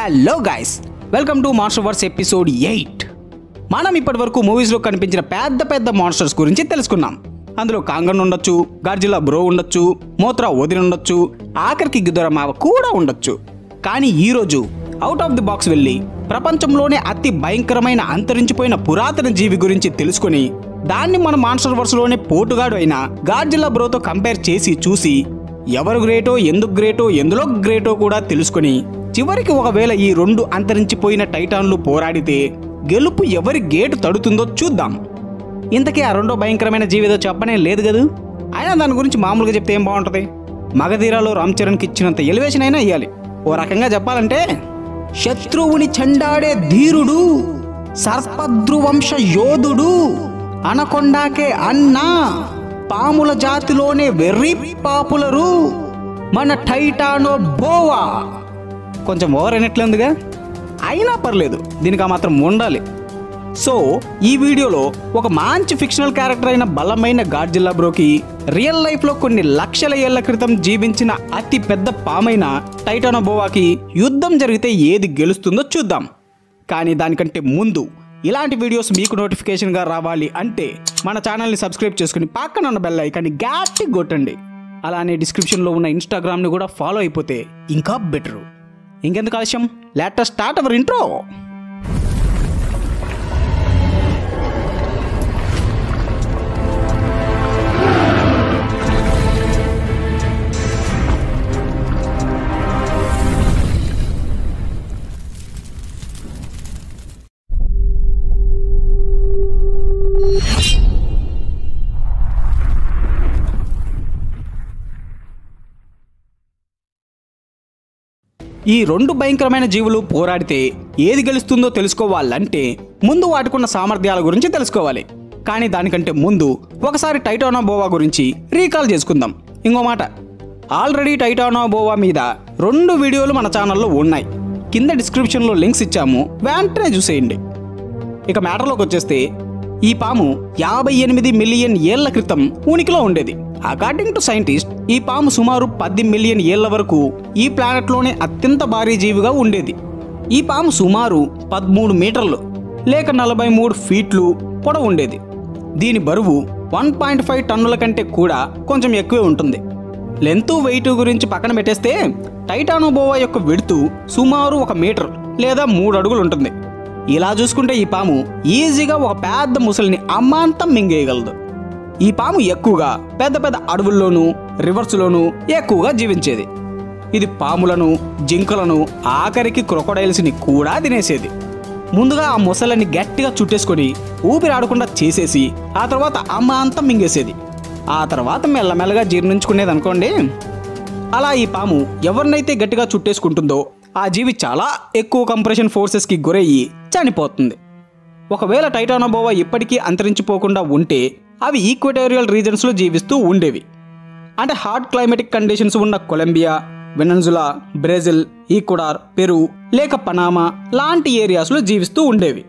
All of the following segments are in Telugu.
hello guys welcome to master verse episode eight మనం ఇప్పటి వరకు మూవీస్లో కనిపించిన పెద్ద పెద్ద మాన్స్టర్స్ గురించి తెలుసుకున్నాం అందులో కాంగన్ ఉండొచ్చు గార్జిలా బ్రో ఉండొచ్చు మోత్రా ఓదిన్ ఉండొచ్చు ఆఖరికి గిద్దరమావ కూడా ఉండొచ్చు కానీ ఈరోజు అవుట్ ఆఫ్ ది బాక్స్ వెళ్ళి ప్రపంచంలోనే అతి భయంకరమైన అంతరించిపోయిన పురాతన జీవి గురించి తెలుసుకొని దాన్ని మన మాన్స్టర్ వర్స్లోనే పోటుగాడు అయిన గార్జిలా బ్రోతో కంపేర్ చేసి చూసి ఎవరు గ్రేటో ఎందుకు గ్రేటో ఎందులో గ్రేటో కూడా తెలుసుకొని చివరికి ఒకవేళ ఈ రెండు అంతరించిపోయిన టైటాన్లు పోరాడితే గెలుపు ఎవరి గేటు తడుతుందో చూద్దాం ఇంతకీ ఆ రెండో భయంకరమైన జీవితో చెప్పనే లేదు కదా అయినా దాని గురించి మామూలుగా చెప్తే ఏం బాగుంటుంది మగధీరాలో రామ్ చరణ్కి ఇచ్చినంత ఎలివేషన్ అయినా ఇవ్వాలి ఓ రకంగా చెప్పాలంటే శత్రువుని చెండాడే ధీరుడు సర్పద్రువంశ యోధుడు అనకొండాకే అన్నా పాముల జాతిలోనే వెర్రి పాపులరు మన టైటానో బోవా కొంచెం ఓవర్ అయినట్లుందిగా అయినా పర్లేదు దీనికి ఆ మాత్రం ఉండాలి సో ఈ వీడియోలో ఒక మంచి ఫిక్షనల్ క్యారెక్టర్ అయిన బలమైన గాడ్జిల్లా బ్రోకి రియల్ లైఫ్లో కొన్ని లక్షల ఏళ్ల క్రితం జీవించిన అతి పెద్ద పామైన టైటానోబోవాకి యుద్ధం జరిగితే ఏది గెలుస్తుందో చూద్దాం కానీ దానికంటే ముందు ఇలాంటి వీడియోస్ మీకు నోటిఫికేషన్గా రావాలి అంటే మన ఛానల్ని సబ్స్క్రైబ్ చేసుకుని పక్కన ఉన్న బెల్ ఐకాన్ని గట్టి కొట్టండి అలానే డిస్క్రిప్షన్లో ఉన్న ఇన్స్టాగ్రామ్ని కూడా ఫాలో అయిపోతే ఇంకా బెటరు ఇంకెందుకు ఆలస్యం లెటర్ స్టార్ట్ అవర్ ఇంట్రో ఈ రెండు భయంకరమైన జీవులు పోరాడితే ఏది గెలుస్తుందో తెలుసుకోవాలంటే ముందు వాటికున్న సామర్థ్యాల గురించి తెలుసుకోవాలి కానీ దానికంటే ముందు ఒకసారి టైటానోబోవా గురించి రీకాల్ చేసుకుందాం ఇంకో మాట ఆల్రెడీ టైటానోబోవా మీద రెండు వీడియోలు మన ఛానల్లో ఉన్నాయి కింద డిస్క్రిప్షన్లో లింక్స్ ఇచ్చాము వెంటనే చూసేయండి ఇక మ్యాటర్లోకి వచ్చేస్తే ఈ పాము యాభై ఎనిమిది మిలియన్ ఏళ్ల క్రితం ఉనికిలో ఉండేది అకార్డింగ్ టు సైంటిస్ట్ ఈ పాము సుమారు పది మిలియన్ ఏళ్ల వరకు ఈ ప్లానెట్లోనే అత్యంత భారీ జీవిగా ఉండేది ఈ పాము సుమారు పదమూడు మీటర్లు లేక నలభై మూడు ఫీట్లు పొడవు ఉండేది దీని బరువు వన్ పాయింట్ ఫైవ్ టన్నుల కంటే కూడా కొంచెం ఎక్కువే ఉంటుంది లెంత్ వెయిట్ గురించి పక్కన పెట్టేస్తే టైటానోబోవా యొక్క విడుతు సుమారు ఒక మీటర్ లేదా మూడు అడుగులు ఉంటుంది ఇలా చూసుకుంటే ఈ పాము ఈజీగా ఒక పెద్ద ముసలిని అమాంతం మింగేయగలదు ఈ పాము ఎక్కువగా పెద్ద పెద్ద అడవుల్లోనూ రివర్స్లోనూ ఎక్కువగా జీవించేది ఇది పాములను జింకలను ఆఖరికి క్రొకడైల్స్ని కూడా తినేసేది ముందుగా ఆ ముసలని గట్టిగా చుట్టేసుకొని ఊపిరి ఆడకుండా చేసేసి ఆ తర్వాత అమాంతం మింగేసేది ఆ తర్వాత మెల్లమెల్లగా జీర్ణించుకునేది అనుకోండి అలా ఈ పాము ఎవరినైతే గట్టిగా చుట్టేసుకుంటుందో ఆ జీవి చాలా ఎక్కువ కంప్రెషన్ ఫోర్సెస్కి గురయ్యి చనిపోతుంది ఒకవేళ టైటానోబోవా ఇప్పటికీ అంతరించిపోకుండా ఉంటే అవి ఈక్వటోరియల్ రీజన్స్లో జీవిస్తూ ఉండేవి అంటే హాట్ క్లైమేటిక్ కండిషన్స్ ఉన్న Colombia Venezuela Brazil Ecuador Peru లేక పనామా లాంటి ఏరియాస్లో జీవిస్తూ ఉండేవి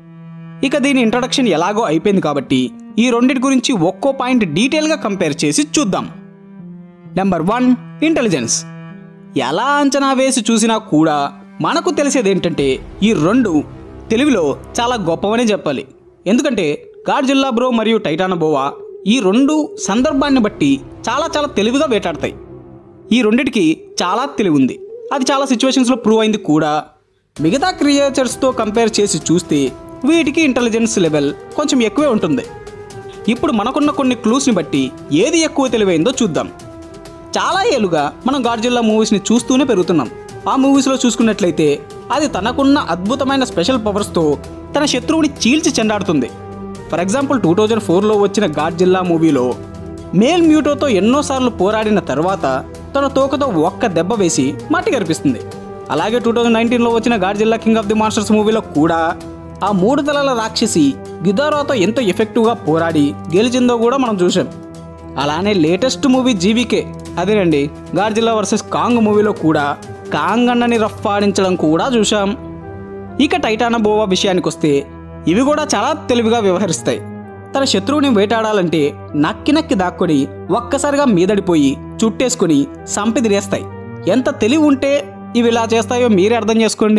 ఇక దీని ఇంట్రడక్షన్ ఎలాగో అయిపోయింది కాబట్టి ఈ రెండింటి గురించి ఒక్కో పాయింట్ డీటెయిల్గా కంపేర్ చేసి చూద్దాం నెంబర్ వన్ ఇంటెలిజెన్స్ ఎలా అంచనా వేసి చూసినా కూడా మనకు తెలిసేది ఏంటంటే ఈ రెండు తెలివిలో చాలా గొప్పవనే చెప్పాలి ఎందుకంటే గాడ్జిల్లా బ్రో మరియు టైటానబోవా ఈ రెండు సందర్భాన్ని బట్టి చాలా చాలా తెలివిగా వేటాడతాయి ఈ రెండిటికి చాలా తెలివి ఉంది అది చాలా సిచ్యువేషన్స్లో ప్రూవ్ అయింది కూడా మిగతా క్రియేచర్స్తో కంపేర్ చేసి చూస్తే వీటికి ఇంటెలిజెన్స్ లెవెల్ కొంచెం ఎక్కువే ఉంటుంది ఇప్పుడు మనకున్న కొన్ని క్లూస్ని బట్టి ఏది ఎక్కువ తెలివైందో చూద్దాం చాలా ఏళ్ళుగా మనం గాడ్జిల్లా మూవీస్ని చూస్తూనే పెరుగుతున్నాం ఆ మూవీస్లో చూసుకున్నట్లయితే అది తనకున్న అద్భుతమైన స్పెషల్ పవర్స్తో తన శత్రువుని చీల్చి చెండాడుతుంది ఫర్ ఎగ్జాంపుల్ టూ థౌజండ్ ఫోర్లో వచ్చిన గాడ్జిల్లా మూవీలో మేల్ మ్యూటోతో ఎన్నోసార్లు పోరాడిన తర్వాత తన తోకతో ఒక్క దెబ్బ వేసి మట్టి కనిపిస్తుంది అలాగే టూ థౌజండ్ నైన్టీన్లో వచ్చిన Godzilla king of the masters మూవీలో కూడా ఆ మూడు తలల రాక్షసి గిదారాతో ఎంతో ఎఫెక్టివ్గా పోరాడి గెలిచిందో కూడా మనం చూసాం అలానే లేటెస్ట్ మూవీ జీవికే అదేనండి గాడ్జిల్లా వర్సెస్ కాంగ్ మూవీలో కూడా కాంగ్ అన్నని రఫ్ఫాడించడం కూడా చూశాం ఇక టైటానబోవా విషయానికి వస్తే ఇవి కూడా చాలా తెలివిగా వ్యవహరిస్తాయి తన శత్రువుని వేటాడాలంటే నక్కి నక్కి దాక్కొని ఒక్కసారిగా మీదడిపోయి చుట్టేసుకుని సంపి తినేస్తాయి ఎంత తెలివి ఉంటే ఇవి ఇలా చేస్తాయో మీరే అర్థం చేసుకోండి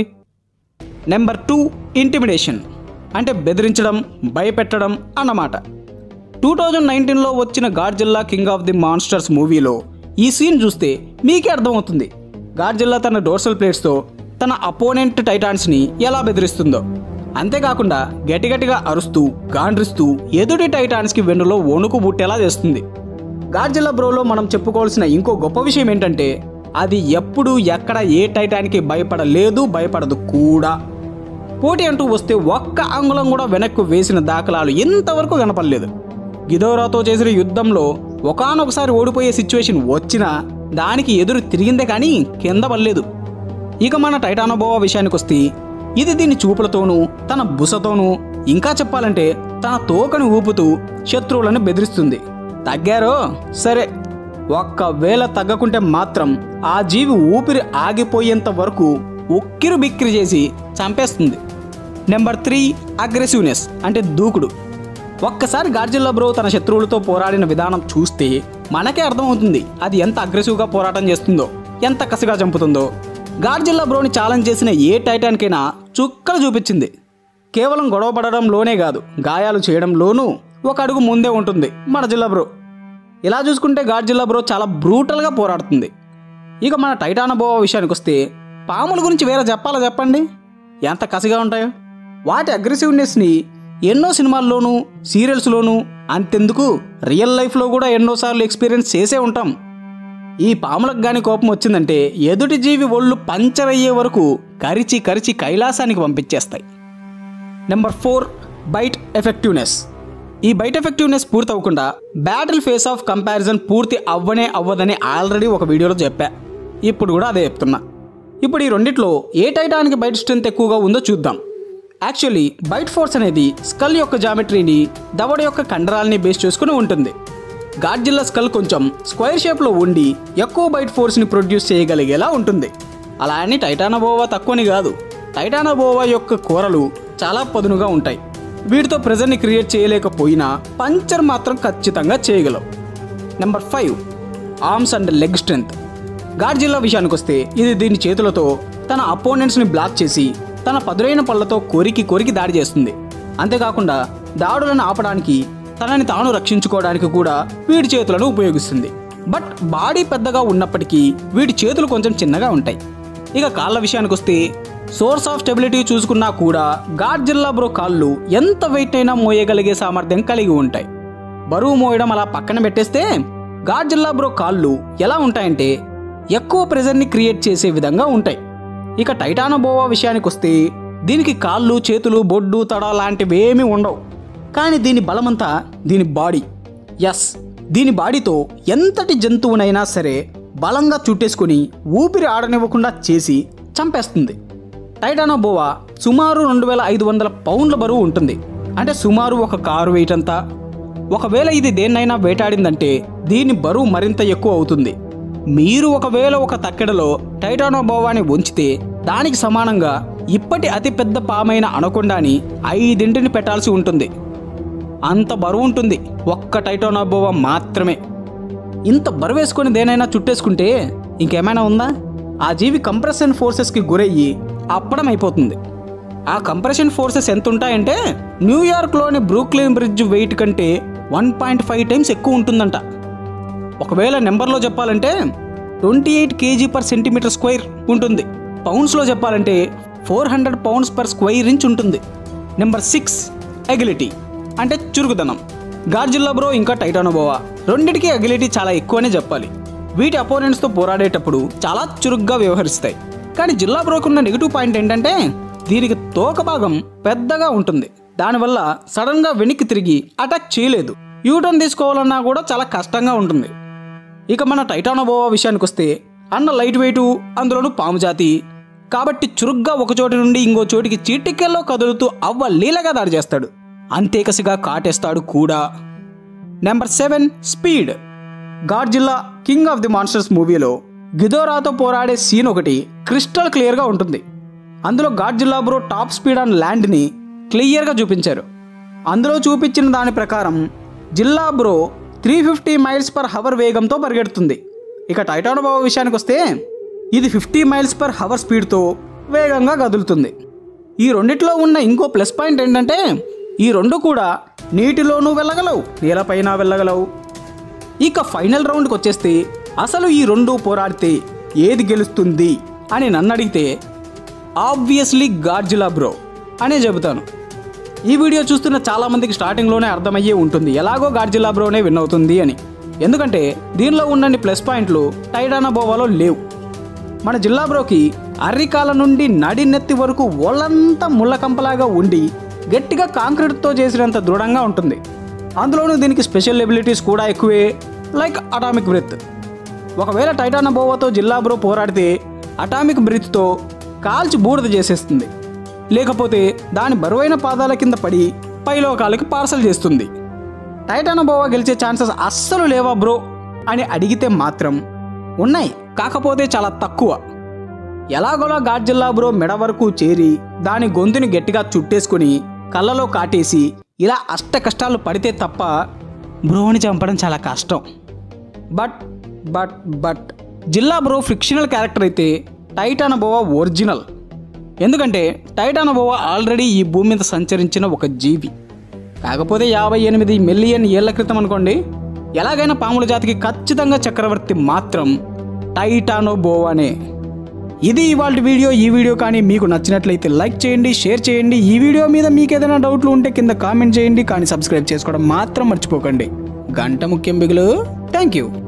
నెంబర్ టూ ఇంటిమిడేషన్ అంటే బెదిరించడం భయపెట్టడం అన్నమాట టూ థౌజండ్ నైన్టీన్లో వచ్చిన Godzilla king of the monsters మూవీలో ఈ సీన్ చూస్తే మీకే అర్థమవుతుంది గాడ్జిల్లా తన డోర్సల్ ప్లేట్స్తో తన అపోనెంట్ టైటాన్స్ని ఎలా బెదిరిస్తుందో అంతేకాకుండా గట్టిగట్టిగా అరుస్తూ గాండ్రిస్తూ ఎదుటి టైటాన్స్కి వెన్నులో వణుకు బుట్టేలా చేస్తుంది గాడ్జిల్లా బ్రోలో మనం చెప్పుకోవాల్సిన ఇంకో గొప్ప విషయం ఏంటంటే అది ఎప్పుడు ఎక్కడ ఏ టైటానికి భయపడలేదు భయపడదు కూడా పోటీ అంటూ వస్తే ఒక్క అంగుళం కూడా వెనక్కు వేసిన దాఖలాలు ఇంతవరకు కనపడలేదు గిదోరాతో చేసిన యుద్ధంలో ఒకానొకసారి ఓడిపోయే సిచ్యువేషన్ వచ్చినా దానికి ఎదురు తిరిగిందే కానీ కింద పడలేదు ఇక మన టైటానోబోవా విషయానికి వస్తే ఇది దీని చూపులతోనూ తన బుసతోనూ ఇంకా చెప్పాలంటే తన తోకను ఊపుతూ శత్రువులను బెదిరిస్తుంది తగ్గారో సరే ఒక్కవేళ తగ్గకుంటే మాత్రం ఆ జీవి ఊపిరి ఆగిపోయేంత వరకు ఉక్కిరి బిక్కిరి చేసి చంపేస్తుంది నెంబర్ త్రీ అగ్రెసివ్నెస్ అంటే దూకుడు ఒక్కసారి గార్జిల్లా బ్రో తన శత్రువులతో పోరాడిన విధానం చూస్తే మనకే అర్థమవుతుంది అది ఎంత అగ్రెసివ్గా పోరాటం చేస్తుందో ఎంత కసిగా చంపుతుందో గార్జిల్లా బ్రోని ఛాలెంజ్ చేసిన ఏ టైటాన్కైనా చుక్కలు చూపించింది కేవలం గొడవ పడడంలోనే కాదు గాయాలు చేయడంలోనూ ఒక అడుగు ముందే ఉంటుంది మన జిల్లా బ్రో ఇలా చూసుకుంటే గాడ్జిల్లా బ్రో చాలా బ్రూటల్గా పోరాడుతుంది ఇక మన టైటానబోవా విషయానికి వస్తే పాముల గురించి వేరే చెప్పాలా చెప్పండి ఎంత కసిగా ఉంటాయో వాటి అగ్రెసివ్నెస్ని ఎన్నో సినిమాల్లోనూ సీరియల్స్లోనూ అంతెందుకు రియల్ లైఫ్లో కూడా ఎన్నోసార్లు ఎక్స్పీరియన్స్ చేసే ఉంటాం ఈ పాములకు గాని కోపం వచ్చిందంటే ఎదుటి జీవి ఒళ్ళు పంచర్ అయ్యే వరకు కరిచి కరిచి కైలాసానికి పంపించేస్తాయి నెంబర్ ఫోర్ బైట్ ఎఫెక్టివ్నెస్ ఈ బైట్ ఎఫెక్టివ్నెస్ పూర్తి అవ్వకుండా బ్యాటిల్ ఫేస్ ఆఫ్ కంపారిజన్ పూర్తి అవ్వనే అవ్వదని ఆల్రెడీ ఒక వీడియోలో చెప్పా ఇప్పుడు కూడా అదే చెప్తున్నా ఇప్పుడు ఈ రెండిట్లో ఏ టైటానికి బైట్ స్ట్రెంత్ ఎక్కువగా ఉందో చూద్దాం యాక్చువల్లీ బైట్ ఫోర్స్ అనేది స్కల్ యొక్క జామెట్రీని దవడ యొక్క కండరాలని బేస్ చేసుకుని ఉంటుంది గాడ్జిల్లా స్కల్ కొంచెం స్క్వేర్ షేప్లో ఉండి ఎక్కువ బైట్ ఫోర్స్ని ప్రొడ్యూస్ చేయగలిగేలా ఉంటుంది అలా అని టైటానోబోవా తక్కువని కాదు టైటానోబోవా యొక్క కూరలు చాలా పదునుగా ఉంటాయి వీటితో ప్రెజర్ని క్రియేట్ చేయలేకపోయినా పంచర్ మాత్రం ఖచ్చితంగా చేయగలవు number five arms and leg strength Godzilla విషయానికి వస్తే ఇది దీని చేతులతో తన అపోనెంట్స్ని బ్లాక్ చేసి తన పదురైన పళ్ళతో కొరికి కొరికి దాడి చేస్తుంది అంతేకాకుండా దాడులను ఆపడానికి తనని తాను రక్షించుకోవడానికి కూడా వీడి చేతులను ఉపయోగిస్తుంది బట్ బాడీ పెద్దగా ఉన్నప్పటికీ వీడి చేతులు కొంచెం చిన్నగా ఉంటాయి ఇక కాళ్ళ విషయానికి వస్తే సోర్స్ ఆఫ్ స్టెబిలిటీ చూసుకున్నా కూడా గాడ్జిల్లా బ్రో కాళ్ళు ఎంత వెయిట్ అయినా మోయగలిగే సామర్థ్యం కలిగి ఉంటాయి బరువు మోయడం అలా పక్కన పెట్టేస్తే గాడ్జిల్లా బ్రో కాళ్ళు ఎలా ఉంటాయంటే ఎక్కువ ప్రెజర్ని క్రియేట్ చేసే విధంగా ఉంటాయి ఇక టైటానోబోవా విషయానికి వస్తే దీనికి కాళ్ళు చేతులు బొడ్డు తడ లాంటివి ఏమీ ఉండవు కానీ దీని బలమంతా దీని బాడీ ఎస్ దీని బాడీతో ఎంతటి జంతువునైనా సరే బలంగా చుట్టేసుకుని ఊపిరి ఆడనివ్వకుండా చేసి చంపేస్తుంది టైటానోబోవా సుమారు రెండు వేల ఐదు వందల పౌండ్ల బరువు ఉంటుంది అంటే సుమారు ఒక కారు వెయిట్ అంతా ఒకవేళ ఇది దేన్నైనా వేటాడిందంటే దీని బరువు మరింత ఎక్కువ అవుతుంది మీరు ఒకవేళ ఒక తక్కెడలో టైటానోబోవాని ఉంచితే దానికి సమానంగా ఇప్పటి అతిపెద్ద పామైన అనకొండాని ఐదింటిని పెట్టాల్సి ఉంటుంది అంత బరువు ఉంటుంది ఒక్క టైటానోబోవా మాత్రమే ఇంత బరువు వేసుకొని దేనైనా చుట్టేసుకుంటే ఇంకేమైనా ఉందా ఆ జీవి కంప్రెషన్ ఫోర్సెస్కి గురయ్యి అప్పడం అయిపోతుంది ఆ కంప్రెషన్ ఫోర్సెస్ ఎంత ఉంటాయంటే న్యూయార్క్లోని బ్రూక్లిన్ బ్రిడ్జ్ వెయిట్ కంటే వన్ పాయింట్ ఫైవ్ టైమ్స్ ఎక్కువ ఉంటుందంట ఒకవేళ నెంబర్లో చెప్పాలంటే twenty eight KG per centimetre square ఉంటుంది పౌండ్స్లో చెప్పాలంటే four hundred pounds per square inch ఉంటుంది నెంబర్ సిక్స్ ఎగిలిటీ అంటే చురుకుదనం గార్జిల్లా బ్రో ఇంకా టైటానోబోవా రెండిటికి అగిలిటీ చాలా ఎక్కువనే చెప్పాలి వీటి అపోనెంట్స్తో పోరాడేటప్పుడు చాలా చురుగ్గా వ్యవహరిస్తాయి కానీ జిల్లా బ్రోకున్న నెగిటివ్ పాయింట్ ఏంటంటే దీనికి తోక భాగం పెద్దగా ఉంటుంది దానివల్ల సడన్గా వెనక్కి తిరిగి అటాక్ చేయలేదు యూటర్న్ తీసుకోవాలన్నా కూడా చాలా కష్టంగా ఉంటుంది ఇక మన టైటానోబోవా విషయానికి వస్తే అన్న లైట్ వెయిట్ అందులోనూ పాము జాతి కాబట్టి చురుగ్గా ఒక చోటి నుండి ఇంకో చోటికి చీటికెల్లో కదులుతూ అవ్వ లీలగా దాడి చేస్తాడు అంతేకసిగా కాటేస్తాడు కూడా number seven speed Godzilla king of the monsters మూవీలో గిదోరాతో పోరాడే సీన్ ఒకటి క్రిస్టల్ క్లియర్గా ఉంటుంది అందులో Godzilla bro top speed on ల్యాండ్ని క్లియర్గా చూపించారు అందులో చూపించిన దాని ప్రకారం జిల్లా bro three fifty miles per hour వేగంతో పరిగెడుతుంది ఇక టైటానోబాబా విషయానికి వస్తే ఇది ఫిఫ్టీ మైల్స్ పర్ హవర్ స్పీడ్తో వేగంగా కదులుతుంది ఈ రెండిట్లో ఉన్న ఇంకో ప్లస్ పాయింట్ ఏంటంటే ఈ రెండు కూడా నీటిలోనూ వెళ్ళగలవు నేలపైన వెళ్ళగలవు ఇక ఫైనల్ రౌండ్కి వచ్చేస్తే అసలు ఈ రెండు పోరాడితే ఏది గెలుస్తుంది అని నన్ను అడిగితే ఆబ్వియస్లీ గాడ్జిలా బ్రో అనే చెబుతాను ఈ వీడియో చూస్తున్న చాలామందికి స్టార్టింగ్లోనే అర్థమయ్యే ఉంటుంది ఎలాగో గాడ్జిలా బ్రోనే విన్ అవుతుంది అని ఎందుకంటే దీనిలో ఉన్నన్ని ప్లస్ పాయింట్లు టైటానా బోవాలో లేవు మన జిల్లా బ్రోకి అర్రికాల నుండి నడినెత్తి వరకు ఒళ్ళంతా ముళ్ళకంపలాగా ఉండి గట్టిగా కాంక్రీట్తో చేసినంత దృఢంగా ఉంటుంది అందులోనూ దీనికి స్పెషల్ ఎబిలిటీస్ కూడా ఎక్కువే లైక్ అటామిక్ బ్రెత్ ఒకవేళ టైటానా బోవాతో జిల్లా బ్రో పోరాడితే అటామిక్ బ్రెత్తో కాల్చి బూడిద చేసేస్తుంది లేకపోతే దాని బరువైన పాదాల కింద పడి పైలోకాలకి పార్సల్ చేస్తుంది టైటానా బోవా గెలిచే ఛాన్సెస్ అస్సలు లేవా బ్రో అని అడిగితే మాత్రం ఉన్నాయి కాకపోతే చాలా తక్కువ ఎలాగోలా గాడ్జిల్లా బ్రో మెడ వరకు చేరి దాని గొంతుని గట్టిగా చుట్టేసుకుని కళ్ళలో కాటేసి ఇలా అష్ట కష్టాలు పడితే తప్ప బ్రోని చంపడం చాలా కష్టం బట్ బట్ బట్ జిల్లా బ్రో ఫిక్షనల్ క్యారెక్టర్ అయితే టైటాన్ బోవా ఒరిజినల్ ఎందుకంటే టైటాన్ బోవా ఆల్రెడీ ఈ భూమి మీద సంచరించిన ఒక జీవి కాకపోతే యాభై ఎనిమిది మిలియన్ ఏళ్ల క్రితం అనుకోండి ఎలాగైనా పాముల జాతికి ఖచ్చితంగా చక్రవర్తి మాత్రం టైటానో బోవానే ఇది ఇవాళ వీడియో ఈ వీడియో కానీ మీకు నచ్చినట్లయితే లైక్ చేయండి షేర్ చేయండి ఈ వీడియో మీద మీకు ఏదైనా డౌట్లు ఉంటే కింద కామెంట్ చేయండి కానీ సబ్స్క్రైబ్ చేసుకోవడం మాత్రం మర్చిపోకండి గంట ముఖ్యం బిగులు థ్యాంక్ యూ